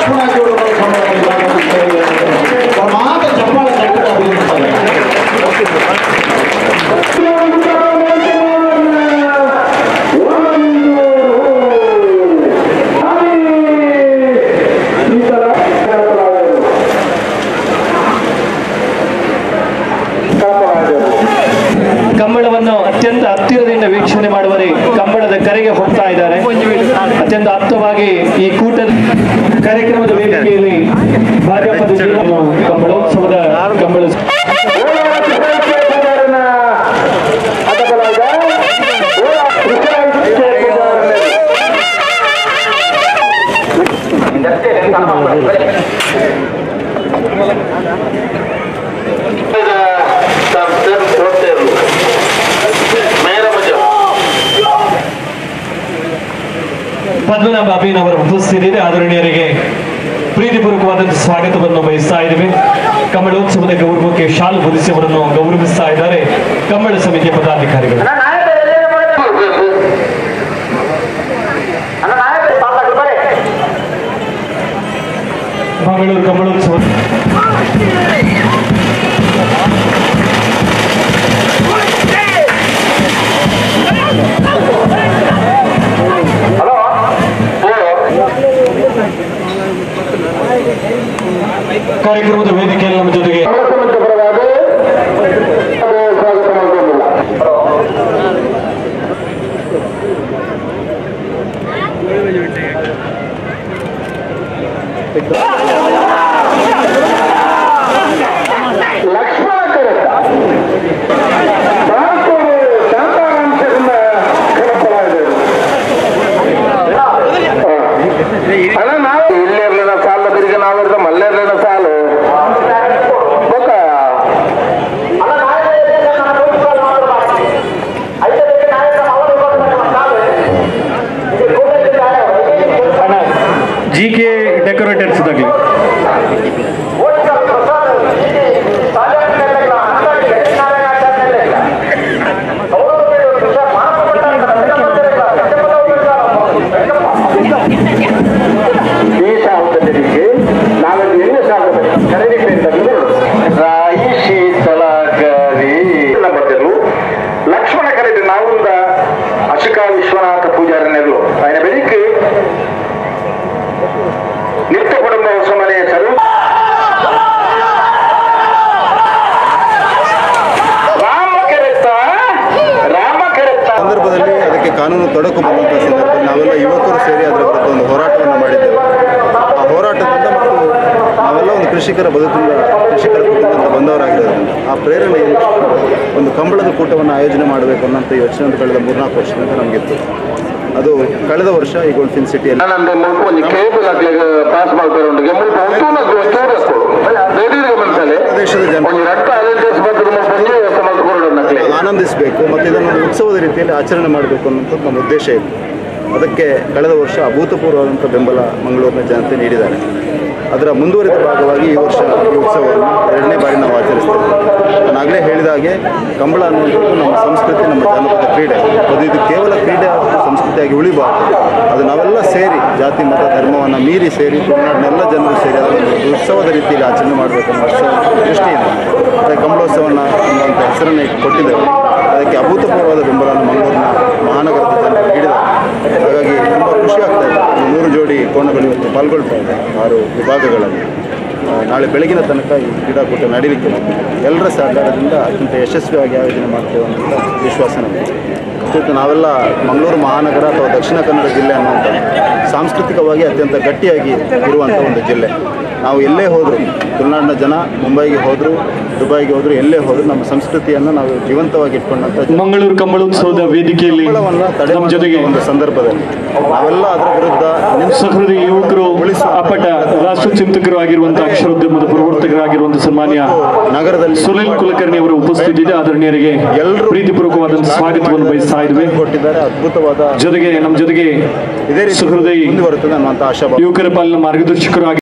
ಲಕ್ಷ್ಮಣ ಗೌಡರು ಕಂಬಳದಲ್ಲಿ ಭಾಗವಹಿಸ್ತಾರೆ ಮಾತ ಚಪ್ಪಾಳೆ ತಟ್ಟುತ್ತಾ ಅಭಿನಂದಿಸ್ತಾರೆ ಕಂಬಳವನ್ನು ಅತ್ಯಂತ ಹತ್ತಿರದಿಂದ ವೀಕ್ಷಣೆ ಮಾಡುವರೆ ಕಂಬಳದ ಕರೆಗೆ ಹೋಗ್ತಾ ಇದ್ದಾರೆ ಅತ್ಯಂತ ಆಪ್ತವಾಗಿ ಈ ಕೂಟದ ಕಾರ್ಯಕ್ರಮದ ವೇದಿಕೆಯಲ್ಲಿ ಭಾಜಪದ ಜಿಲ್ಲಾ ಕಂಬಳೋತ್ಸವದ ಕಂಬಳ ಪದ್ಮನಾಭ ಅಬೀನ್ ಅವರ ಉಪಸ್ಥಿತಿಯಲ್ಲಿ ಆದರಣೀಯರಿಗೆ ಪ್ರೀತಿಪೂರ್ವಕವಾದಂತಹ ಸ್ವಾಗತವನ್ನು ಬಯಸ್ತಾ ಇದ್ದೇವೆ ಕಮಲೋತ್ಸವದ ಗೌರವಕ್ಕೆ ಶಾಲು ಹೊದಿಸಿ ಅವರನ್ನು ಗೌರವಿಸ್ತಾ ಇದ್ದಾರೆ ಕಮಲ ಸಮಿತಿಯ ಪದಾಧಿಕಾರಿಗಳು ಮಂಗಳೂರು ಕಮಲೋತ್ಸವ ಕಾರ್ಯಕ್ರಮದ ವೇದಿಕೆಯಲ್ಲಿ ನಮ್ಮ ಜೊತೆಗೆ ಲಕ್ಷ್ಮಣ ಕರೆತ ನಾಲ್ಕೂರು ಶಾಂತಾರಾಂಶದಿಂದ ಕರೆಸಲಾಗಿದೆ ಅಣ್ಣ ನಾವು ಇಲ್ಲಿರ್ಲಿನ ಸಾಲ ತಿರುಗಿ ನಾವಿರ್ದ ಮಲ್ಲಿರ್ಲಿನ ಸಾಲು ಬೊಕ್ಕ ಅಣ್ಣ ಜಿ ಕೆ ಡೆಕೋರೇಟರ್ಸ್ ದಾಗಲಿ ಈ ಶಾಲದಲ್ಲಿ ನಾವಲ್ಲಿ ಎಣ್ಣೆ ಶಾಲದಲ್ಲಿ ಕರೆದಿದ್ದೇವೆ ರಾಯಿ ಶೀತಲಕರಿ ಬರ್ತರು ಲಕ್ಷ್ಮಣ ಕರೆದು ನಾವುಂದ ಅಶೋಕ ವಿಶ್ವನಾಥ ಪೂಜಾರನೆಲ್ಲು ఆయన ಬೆಳಿಗ್ಗೆ ನಿತ್ಯ ಕುಟುಂಬ ಹೊಸಮನೆಯ ಸರ್ವ ರಾಮ ಕೆರೆತ ರಾಮ ಕೆರೆತ ಸಂದರ್ಭದಲ್ಲಿ ಅದಕ್ಕೆ ಕಾನೂನು ತೊಡಕು ಬಂದಂಥ ಸಂದರ್ಭದಲ್ಲಿ ನಾವೆಲ್ಲ ಯುವಕರು ಸೇರಿ ಅದರ ವಿರುದ್ಧ ಒಂದು ಹೋರಾಟವನ್ನು ಮಾಡಿದ್ದೇವೆ ಆ ಹೋರಾಟದಿಂದ ಮತ್ತು ನಾವೆಲ್ಲ ಒಂದು ಕೃಷಿಕರ ಬದುಕಿಂದ ಕೃಷಿಕರ ಕುಟುಂಬದಿಂದ ಬಂದವರಾಗಿರೋದ್ರಿಂದ ಆ ಪ್ರೇರಣೆಯಿಂದ ಒಂದು ಕಂಬಳದ ಕೂಟವನ್ನು ಆಯೋಜನೆ ಮಾಡಬೇಕು ಅನ್ನೋಂಥ ಯೋಚನೆ ಅಂತ ಕಳೆದ ಮೂರ್ನಾಲ್ಕು ವರ್ಷದಿಂದ ನಮಗಿತ್ತು ಅದು ಕಳೆದ ವರ್ಷ ಈ ಗೋಲ್ಫಿನ್ ಸಿಟಿಯಲ್ಲಿ ನನ್ನಂದು ಮುಲ್ಪ ಒಂದು ಕೇಬಲ್ ಆಗ್ಲಿಕ್ಕೆ ಪಾಸ್ ಮಾಡ್ತಾರೆ ಉಂಟು ಮುಲ್ಪ ಒಂಟೂನಕ್ಕೆ ಒಂಚೂರಷ್ಟು ರೆಡಿಗೆ ಬಂತಲೆ ದೇಶದ ಜನ ಒಂದು ರಟ್ಟ ಅಲೆಂಟೇಸ್ ಬಂದ್ರೆ ಮುಲ್ಪ ಒಂದೇ ವ್ಯವಸ್ಥೆ ಮಾಡ್ಕೊಂಡು ನಕ್ಲೆ ಆನಂದಿಸಬೇಕು ಮತ್ತು ಇದನ್ನು ಒಂದು ಉತ್ಸವದ ರೀತಿಯಲ್ಲಿ ಆಚರಣೆ ಮಾಡಬೇಕು ಅನ್ನೋಂಥದ್ದು ನಮ್ಮ ಉದ್ದೇಶ ಇತ್ತು ಅದಕ್ಕೆ ಕಳೆದ ವರ್ಷ ಅಭೂತಪೂರ್ವವಾದಂಥ ಬೆಂಬಲ ಮಂಗಳೂರಿನ ಜನತೆ ನೀಡಿದ್ದಾರೆ ಅದರ ಮುಂದುವರಿದ ಭಾಗವಾಗಿ ಈ ವರ್ಷ ಈ ಉತ್ಸವವನ್ನು ಎರಡನೇ ಬಾರಿ ನಾವು ಆಚರಿಸ್ತೇವೆ ನಾನಾಗಲೇ ಹೇಳಿದ ಹಾಗೆ ಕಂಬಳ ಅನ್ನುವಂಥದ್ದು ನಮ್ಮ ಸಂಸ್ಕೃತಿ ನಮ್ಮ ಜಾನಪದ ಕ್ರೀಡೆ ಅದು ಇದು ಕೇವಲ ಕ್ರೀಡೆ ಹಾಗೂ ಸಂಸ್ಕೃತಿಯಾಗಿ ಉಳಿಬಾರ್ದು ಅದು ನಾವೆಲ್ಲ ಸೇರಿ ಜಾತಿ ಮತ ಧರ್ಮವನ್ನು ಮೀರಿ ಸೇರಿ ತುಳುನಾಡಿನ ಎಲ್ಲ ಜನರು ಸೇರಿ ಅದನ್ನು ಒಂದು ಉತ್ಸವದ ರೀತಿಯಲ್ಲಿ ಆಚರಣೆ ಮಾಡಬೇಕು ಅನ್ನೋ ವರ್ಷ ದೃಷ್ಟಿಯಿಂದ ಮತ್ತು ಕಂಬಳೋತ್ಸವವನ್ನು ಅನ್ನುವಂಥ ಹೆಸರನ್ನು ಇಟ್ಟು ಕೊಟ್ಟಿದ್ದೇವೆ ಅದಕ್ಕೆ ಅಭೂತಪೂರ್ವವಾದ ಬೆಂಬಲವನ್ನು ಮಂಗಳೂರಿನ ಮಹಾನಗರದ ಜನರು ನೀಡಿದ್ದಾರೆ ಹಾಗಾಗಿ ತುಂಬ ಖುಷಿ ಆಗ್ತಾ ಇದೆ ಒಂದು ನೂರು ಜೋಡಿ ಕೋಣಗಳು ಇವತ್ತು ಪಾಲ್ಗೊಳ್ತಾ ಇದೆ ಆರು ವಿಭಾಗಗಳಲ್ಲಿ ಆ, ನಾಳೆ ಬೆಳಗಿನ ತನಕ ಈ ಕ್ರೀಡಾಕೂಟ ನಡೀಲಿಕ್ಕೆ ಇದೆ. ಎಲ್ಲರ ಸಹಕಾರದಿಂದ ಅತ್ಯಂತ ಯಶಸ್ವಿಯಾಗಿ ಆಯೋಜನೆ ಮಾಡ್ತೇವೆ ಅನ್ನೋಂಥ ವಿಶ್ವಾಸ ನಮಗೆ ಅತ್ಯಂತ ನಾವೆಲ್ಲ ಮಂಗಳೂರು ಮಹಾನಗರ ಅಥವಾ ದಕ್ಷಿಣ ಕನ್ನಡ ಜಿಲ್ಲೆ ಅನ್ನುವಂಥ ಸಾಂಸ್ಕೃತಿಕವಾಗಿ ಅತ್ಯಂತ ಗಟ್ಟಿಯಾಗಿ ಇರುವಂಥ ಒಂದು ಜಿಲ್ಲೆ ನಾವು ಎಲ್ಲೇ ಹೋದರೂ ತುಳುನಾಡಿನ ಜನ ಮುಂಬೈಗೆ ಹೋದರೂ ದುಬೈಗೆ ಹೋದರೂ ಎಲ್ಲೇ ಹೋದರೂ ನಮ್ಮ ಸಂಸ್ಕೃತಿಯನ್ನು ನಾವು ಜೀವಂತವಾಗಿ ಇಟ್ಕೊಂಡಂಥ ಮಂಗಳೂರು ಕಂಬಳೋತ್ಸವದ ವೇದಿಕೆಯಲ್ಲಿ ಕಂಬಳವನ್ನು ತಡೆ ನಮ್ಮ ಜೊತೆಗೆ ಒಂದು ಸಂದರ್ಭದಲ್ಲಿ ನಾವೆಲ್ಲ ಅದರ ವಿರುದ್ಧ ನಿಂತು ಸಹೃದಯ ಯುವಕರು ಅಪ್ಪಟ ರಾಷ್ಟ್ರ ಚಿಂತಕರು ಆಗಿರುವಂತಹ ಅಕ್ಷರೋದ್ಯಮದ ಪ್ರವರ್ತಕರಾಗಿರುವಂತಹ ಸನ್ಮಾನ್ಯ ನಗರದಲ್ಲಿ ಸುನಿಲ್ ಕುಲಕರ್ಣಿ ಅವರ ಉಪಸ್ಥಿತಿ ಇದೆ ಆದರಣೀಯರಿಗೆ ಎಲ್ಲರೂ ಪ್ರೀತಿಪೂರ್ವಕವಾದಂತಹ ಸ್ವಾಗತವನ್ನು ಬಯಸ್ತಾ ಇದ್ವಿ ಕೊಟ್ಟಿದ್ದಾರೆ ಅದ್ಭುತವಾದ ಜೊತೆಗೆ ನಮ್ಮ ಜೊತೆಗೆ ಇದೇ ರೀತಿ ಸಹೃದಯಿ ಮುಂದುವರುತ್ತದೆ ಅನ್ನುವಂಥ ಆಶಾಭಾವ ಯುವಕರ ಪಾಲಿನ ಮಾರ್ಗದರ್ಶಕರು ಆಗಿ